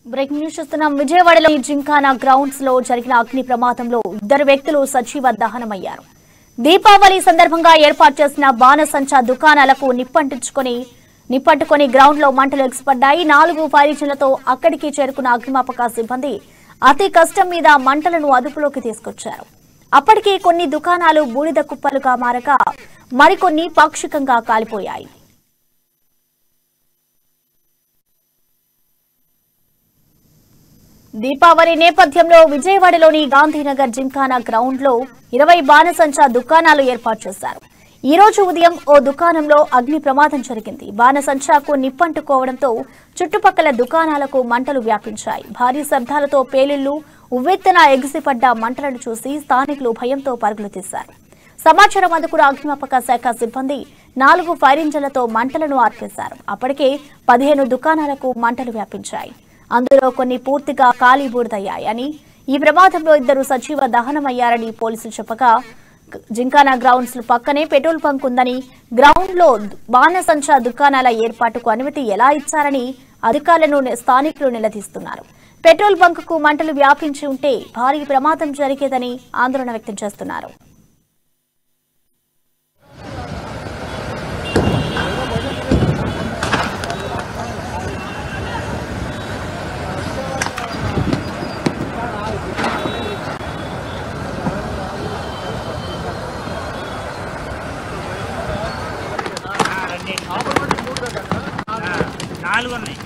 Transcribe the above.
breaking news చూస్తున్నాం విజయవాడలోని gymkhana grounds లో జరిగిన అగ్ని ప్రమాదంలో ఇద్దరు వ్యక్తులు సజీవ దహనమయ్యారు దీపావళి సందర్భంగా ఏర్పాటు చేసిన బాణసంచా దుకాణాలకు నిప్పంటించుకొని నిప్పట్టుకొని గ్రౌండ్ లో మంటలు ఎగిసిపడ్డాయి నాలుగు ఫైరింగ్లతో అక్కడికి చేరుకున్న అగ్నిమాపక సిబ్బంది అతి కష్టం మీద మంటలను అదుపులోకి తీసుకొచ్చారు అప్పటికి కొన్ని దుకాణాలు బూడిద కుప్పలుగా మారగా మరికొన్ని పాక్షికంగా కాలిపోయాయి దీపావళి నేపథ్యంలో విజయవాడలోని గాంధీనగర్ జింకానా గ్రౌండ్ లో ఇరవై బాణసంచా దుకాణాలు ఏర్పాటు చేశారు ఈ రోజు ఉదయం ఓ దుకాణంలో అగ్ని ప్రమాదం జరిగింది బాణసంచాకు నిప్పంటుకోవడంతో చుట్టుపక్కల దుకాణాలకు మంటలు వ్యాపించాయి భారీ శబ్దాలతో పేలుళ్లు ఉవ్వెత్తున ఎగిసిపడ్డ మంటలను చూసి స్థానికులు భయంతో పరుగులు తీశారు సమాచారం అందుకున్న అగ్నిమాపక శాఖ సిబ్బంది నాలుగు ఫైరింజన్లతో మంటలను ఆర్పేశారు అప్పటికే పదిహేను దుకాణాలకు మంటలు వ్యాపించాయి అందులో కొన్ని పూర్తిగా ఖాళీ బూడిదయ్యాయి అని ఈ ప్రమాదంలో ఇద్దరు సజీవ దహనమయ్యారని పోలీసులు చెప్పగా జింకానా గ్రౌండ్స్ పక్కనే పెట్రోల్ బంక్ ఉందని గ్రౌండ్ లో బాణసంచా దుకాణాల ఏర్పాటుకు అనుమతి ఎలా ఇచ్చారని అధికారులను స్థానికులు నిలదీస్తున్నారు పెట్రోల్ బంక్ కు మంటలు వ్యాపించి ఉంటే భారీ ప్రమాదం జరిగేదని ఆందోళన వ్యక్తం చేస్తున్నారు నాలుగు ఉన్నాయి